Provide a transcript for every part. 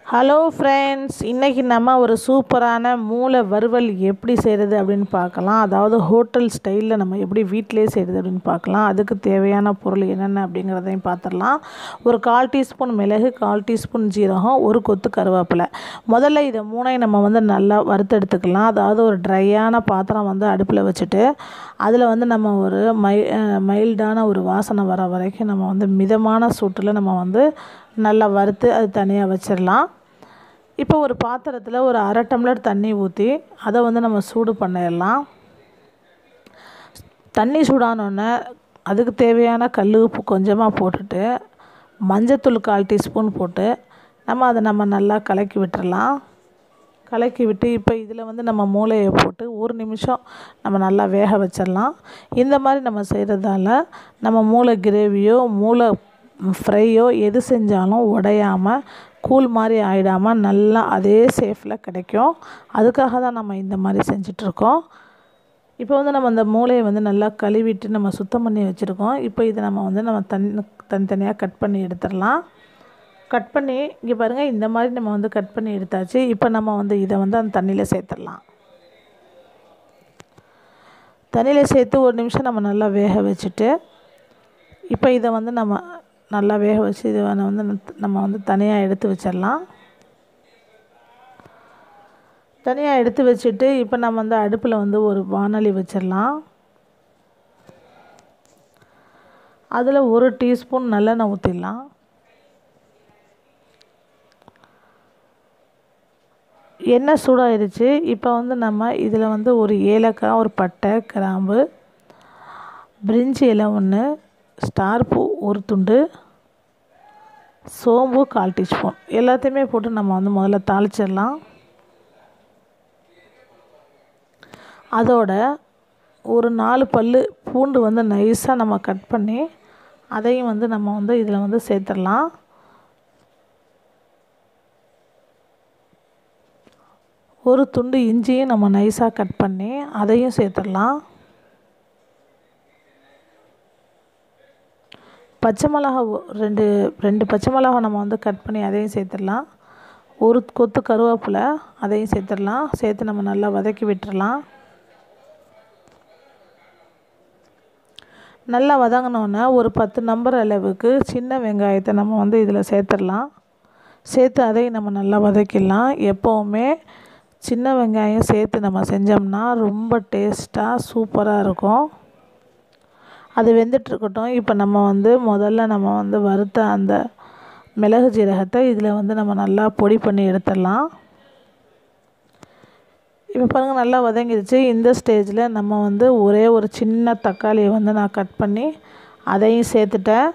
hello friends இன்றைக்கி நம்ம ஒரு சூப்பரான மூளை வறுவல் எப்படி செய்கிறது அப்படின்னு பார்க்கலாம் அதாவது ஹோட்டல் ஸ்டைலில் நம்ம எப்படி வீட்டிலே செய்கிறது அப்படின்னு பார்க்கலாம் அதுக்கு தேவையான பொருள் என்னென்ன அப்படிங்கிறதையும் பார்த்துடலாம் ஒரு கால் டீஸ்பூன் மிளகு கால் டீஸ்பூன் ஜீரகம் ஒரு கொத்து கருவேப்பிலை முதல்ல இதை மூணையும் நம்ம வந்து நல்லா வறுத்தெடுத்துக்கலாம் அதாவது ஒரு ட்ரையான பாத்திரம் வந்து அடுப்பில் வச்சுட்டு அதில் வந்து நம்ம ஒரு மை மைல்டான ஒரு வாசனை வர வரைக்கும் நம்ம வந்து மிதமான சூட்டில் நம்ம வந்து நல்லா வறுத்து அது தனியாக வச்சிடலாம் இப்போ ஒரு பாத்திரத்தில் ஒரு அரை டம்ளர் தண்ணி ஊற்றி அதை வந்து நம்ம சூடு பண்ணிடலாம் தண்ணி சூடானோடனே அதுக்கு தேவையான கல் உப்பு கொஞ்சமாக போட்டுட்டு மஞ்சத்தூள் கால் டீஸ்பூன் போட்டு நம்ம அதை நம்ம நல்லா கலக்கி விட்டுறலாம் கலக்கி விட்டு இப்போ இதில் வந்து நம்ம மூளையை போட்டு ஒரு நிமிஷம் நம்ம நல்லா வேக வச்சிடலாம் இந்த மாதிரி நம்ம செய்கிறதால நம்ம மூளை கிரேவியோ மூளை ஃப்ரையோ எது செஞ்சாலும் உடையாமல் கூழ் மாதிரி ஆகிடாமல் நல்லா அதே சேஃபில் கிடைக்கும் அதுக்காக தான் நம்ம இந்த மாதிரி செஞ்சிட்ருக்கோம் இப்போ வந்து நம்ம அந்த மூளையை வந்து நல்லா கழுவிட்டு நம்ம சுத்தம் பண்ணி வச்சுருக்கோம் இப்போ இதை நம்ம வந்து நம்ம தனி தனித்தனியாக கட் பண்ணி எடுத்துடலாம் கட் பண்ணி இங்கே பாருங்கள் இந்த மாதிரி நம்ம வந்து கட் பண்ணி எடுத்தாச்சு இப்போ நம்ம வந்து இதை வந்து அந்த தண்ணியில் சேர்த்துடலாம் தண்ணியில் சேர்த்து ஒரு நிமிஷம் நம்ம நல்லா வேக வச்சுட்டு இப்போ இதை வந்து நம்ம நல்லா வேக வச்சு இதை வந்து நம்ம வந்து தனியாக எடுத்து வச்சிடலாம் தனியாக எடுத்து வச்சுட்டு இப்போ நம்ம வந்து அடுப்பில் வந்து ஒரு வானொலி வச்சிடலாம் அதில் ஒரு டீஸ்பூன் நல்லெண்ணெய் ஊற்றிடலாம் எண்ணெய் சூடாயிருச்சு இப்போ வந்து நம்ம இதில் வந்து ஒரு ஏலக்காய் ஒரு பட்டை கிராம்பு பிரிஞ்சி இலை ஒன்று ஸ்டார் பூ ஒரு துண்டு சோம்பு கால் டீஸ்பூன் எல்லாத்தையுமே போட்டு நம்ம வந்து முதல்ல தாளிச்சிடலாம் அதோட ஒரு நாலு பல் பூண்டு வந்து நைஸாக நம்ம கட் பண்ணி அதையும் வந்து நம்ம வந்து இதில் வந்து சேர்த்துடலாம் ஒரு துண்டு இஞ்சியும் நம்ம நைஸாக கட் பண்ணி அதையும் சேர்த்துடலாம் பச்சை மிளகா ரெண்டு ரெண்டு பச்சை மிளகா நம்ம வந்து கட் பண்ணி அதையும் சேர்த்துடலாம் ஒரு கொத்து கருவேப்பிலை அதையும் சேர்த்துடலாம் சேர்த்து நம்ம நல்லா வதக்கி விட்டுறலாம் நல்லா வதங்கினோன்னே ஒரு பத்து நம்பர் அளவுக்கு சின்ன வெங்காயத்தை நம்ம வந்து இதில் சேர்த்துடலாம் சேர்த்து அதையும் நம்ம நல்லா வதக்கிடலாம் எப்போவுமே சின்ன வெங்காயம் சேர்த்து நம்ம செஞ்சோம்னா ரொம்ப டேஸ்ட்டாக சூப்பராக இருக்கும் அது வெந்துட்டுருக்கட்டும் இப்போ நம்ம வந்து முதல்ல நம்ம வந்து வறுத்த அந்த மிளகு ஜீரகத்தை இதில் வந்து நம்ம நல்லா பொடி பண்ணி எடுத்துடலாம் இப்போ பாருங்கள் நல்லா வதங்கிடுச்சு இந்த ஸ்டேஜில் நம்ம வந்து ஒரே ஒரு சின்ன தக்காளியை வந்து நான் கட் பண்ணி அதையும் சேர்த்துட்டேன்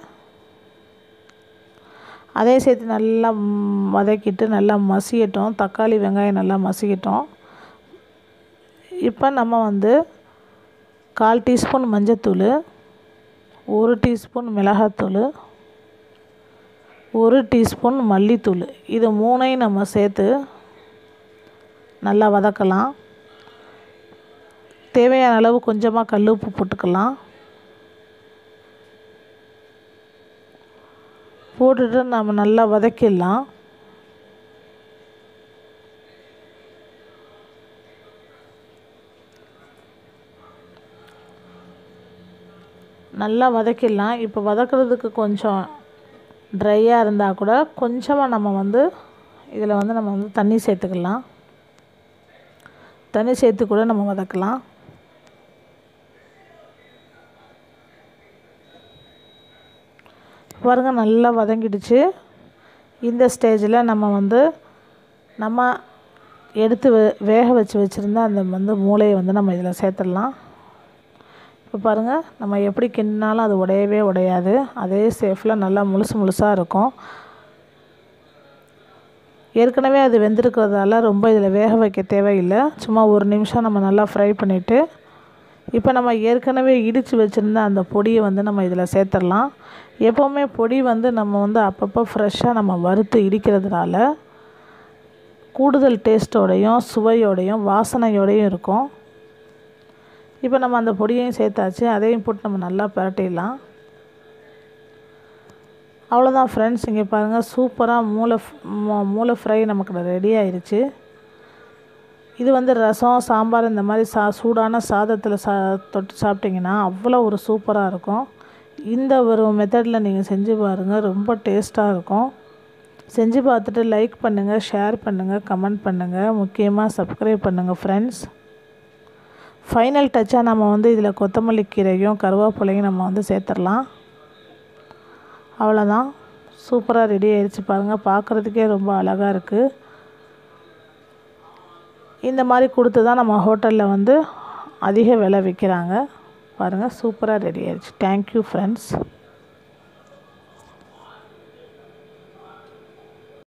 அதையும் சேர்த்து நல்லா வதக்கிட்டு நல்லா மசியட்டும் தக்காளி வெங்காயம் நல்லா மசிக்கட்டும் இப்போ நம்ம வந்து கால் டீஸ்பூன் மஞ்சத்தூள் ஒரு டீஸ்பூன் மிளகாத்தூள் ஒரு டீஸ்பூன் மல்லித்தூள் இது மூணையும் நம்ம சேர்த்து நல்லா வதக்கலாம் தேவையான அளவு கொஞ்சமாக கல் உப்பு போட்டுக்கலாம் போட்டுட்டு நம்ம நல்லா வதக்கிடலாம் நல்லா வதக்கிடலாம் இப்போ வதக்கிறதுக்கு கொஞ்சம் ட்ரையாக இருந்தால் கூட கொஞ்சமாக நம்ம வந்து இதில் வந்து நம்ம வந்து தண்ணி சேர்த்துக்கலாம் தண்ணி சேர்த்து கூட நம்ம வதக்கலாம் பாருங்க நல்லா வதங்கிடுச்சு இந்த ஸ்டேஜில் நம்ம வந்து நம்ம எடுத்து வேக வச்சு வச்சுருந்த அந்த வந்து மூளையை வந்து நம்ம இதில் சேர்த்துடலாம் இப்போ பாருங்கள் நம்ம எப்படி கிண்டினாலும் அது உடையவே உடையாது அதே சேஃபில் நல்லா முழுசு முழுசாக இருக்கும் ஏற்கனவே அது வெந்திருக்கிறதால ரொம்ப இதில் வேக வைக்க தேவையில்லை சும்மா ஒரு நிமிஷம் நம்ம நல்லா ஃப்ரை பண்ணிவிட்டு இப்போ நம்ம ஏற்கனவே இடித்து வச்சுருந்த அந்த பொடியை வந்து நம்ம இதில் சேர்த்துடலாம் எப்போவுமே பொடி வந்து நம்ம வந்து அப்பப்போ ஃப்ரெஷ்ஷாக நம்ம வறுத்து இடிக்கிறதுனால கூடுதல் டேஸ்ட்டோடையும் சுவையோடையும் வாசனையோடையும் இருக்கும் இப்போ நம்ம அந்த பொடியையும் சேர்த்தாச்சு அதையும் போட்டு நம்ம நல்லா பரட்டிடலாம் அவ்வளோதான் ஃப்ரெண்ட்ஸ் இங்கே பாருங்கள் சூப்பராக மூளை மூளை ஃப்ரை நமக்கு ரெடி ஆயிடுச்சு இது வந்து ரசம் சாம்பார் இந்த மாதிரி சா சூடான சாதத்தில் சா தொட்டு சாப்பிட்டிங்கன்னா அவ்வளோ ஒரு சூப்பராக இருக்கும் இந்த ஒரு மெத்தடில் நீங்கள் செஞ்சு பாருங்கள் ரொம்ப டேஸ்ட்டாக இருக்கும் செஞ்சு பார்த்துட்டு லைக் பண்ணுங்கள் ஷேர் பண்ணுங்கள் கமெண்ட் பண்ணுங்கள் முக்கியமாக சப்ஸ்கிரைப் பண்ணுங்கள் ஃப்ரெண்ட்ஸ் ஃபைனல் டச்சாக நம்ம வந்து இதில் கொத்தமல்லி கீரையும் கருவேப்பிலையும் நம்ம வந்து சேர்த்துடலாம் அவ்வளோதான் சூப்பராக ரெடி ஆயிடுச்சு பாருங்கள் பார்க்குறதுக்கே ரொம்ப அழகாக இருக்குது இந்த மாதிரி கொடுத்து தான் நம்ம ஹோட்டலில் வந்து அதிக விலை விற்கிறாங்க பாருங்கள் சூப்பராக ரெடி ஆயிடுச்சு தேங்க்யூ ஃப்ரெண்ட்ஸ்